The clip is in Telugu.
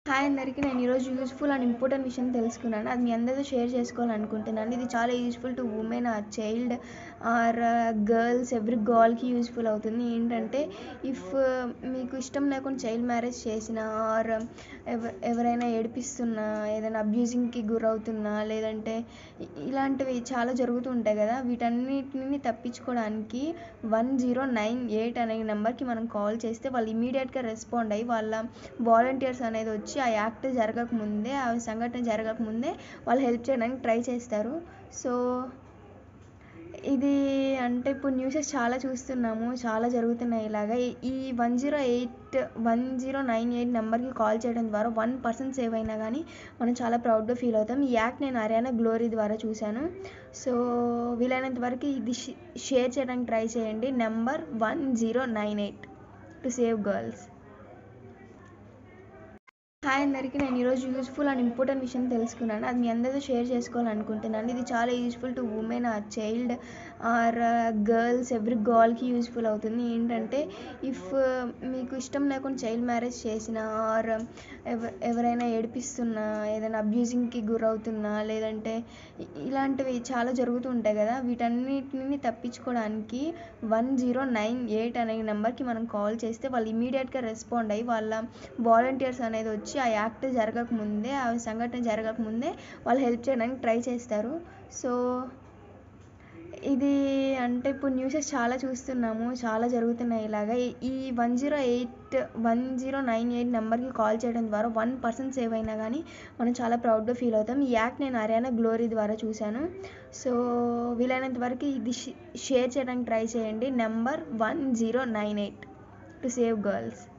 హాయ్ అందరికీ నేను ఈరోజు యూస్ఫుల్ అండ్ ఇంపార్టెంట్ విషయం తెలుసుకున్నాను అది మీ అందరితో షేర్ చేసుకోవాలనుకుంటున్నాను ఇది చాలా useful to women or child or girls every గర్ల్కి యూస్ఫుల్ అవుతుంది ఏంటంటే ఇఫ్ మీకు ఇష్టం లేకుండా చైల్డ్ మ్యారేజ్ చేసిన ఆర్ ఎవ ఎవరైనా ఏడిపిస్తున్నా ఏదైనా అబ్యూజింగ్కి గురవుతున్నా లేదంటే ఇ- ఇలాంటివి చాలా జరుగుతూ ఉంటాయి కదా వీటన్నిటిని తప్పించుకోవడానికి వన్ జీరో నైన్ ఎయిట్ అనే నెంబర్కి మనం కాల్ చేస్తే వాళ్ళు ఇమీడియట్గా రెస్పాండ్ అయ్యి వాళ్ళ వాలంటీర్స్ అనేది వచ్చి ఆ యాక్ట్ జరగకముందే ఆ సంఘటన జరగకముందే వాళ్ళు హెల్ప్ చేయడానికి ట్రై చేస్తారు సో ఇది అంటే ఇప్పుడు న్యూసెస్ చాలా చూస్తున్నాము చాలా జరుగుతున్నాయి ఇలాగ ఈ- ఈ one zero eight one zero nine eight నెంబర్కి కాల్ చేయడం ద్వారా వన్ పర్సెంట్ సేవ్ అయినా కానీ మనం చాలా ప్రౌడ్గా ఫీల్ అవుతాం ఈ యాక్ట్ నేను హర్యానా గ్లోరీ ద్వారా చూశాను సో వీలైనంత వరకు ఇది షే- షేర్ చేయడానికి ట్రై చేయండి number one zero nine eight to save girls hi అందరికీ నేను ఈరోజు యూస్ఫుల్ అండ్ ఇంపార్టెంట్ విషయం తెలుసుకున్నాను అది మీ అందరితో షేర్ చేసుకోవాలనుకుంటున్నాను ఇది చాలా useful to women or child or girls every గర్ల్కి యూస్ఫుల్ అవుతుంది ఏంటంటే ఇఫ్ మీకు ఇష్టం లేకుండా చైల్డ్ మ్యారేజ్ చేసిన ఆర్ ఎవ ఎవరైనా ఏడిపిస్తున్నా ఏదైనా అబ్యూజింగ్కి గురవుతున్నా లేదంటే ఇ- ఇలాంటివి చాలా జరుగుతూ ఉంటాయి కదా వీటన్నిటిని తప్పించుకోవడానికి వన్ జీరో నైన్ ఎయిట్ అనే నెంబర్కి మనం కాల్ చేస్తే వాళ్ళు ఇమీడియట్గా రెస్పాండ్ అయ్యి వాళ్ళ వాలంటీర్స్ అనేది వచ్చి ఆ యాక్ట్ జరగకముందే ఆ సంఘటన జరగకముందే వాళ్ళు హెల్ప్ చేయడానికి ట్రై చేస్తారు సో ఇది అంటే ఇప్పుడు న్యూసెస్ చాలా చూస్తున్నాము చాలా జరుగుతున్నాయి ఇలాగ ఈ- ఈ one zero eight one zero nine eight నెంబర్కి కాల్ చేయడం ద్వారా వన్ పర్సెంట్ సేవ్ అయినా కానీ మనం చాలా ప్రౌడ్గా ఫీల్ అవుతాం ఈ యాక్ట్ నేను హర్యానా గ్లోరీ ద్వారా చూశాను సో వీలైనంత వరకు ఇది షే- షేర్ చేయడానికి ట్రై చేయండి number one zero nine eight to save girls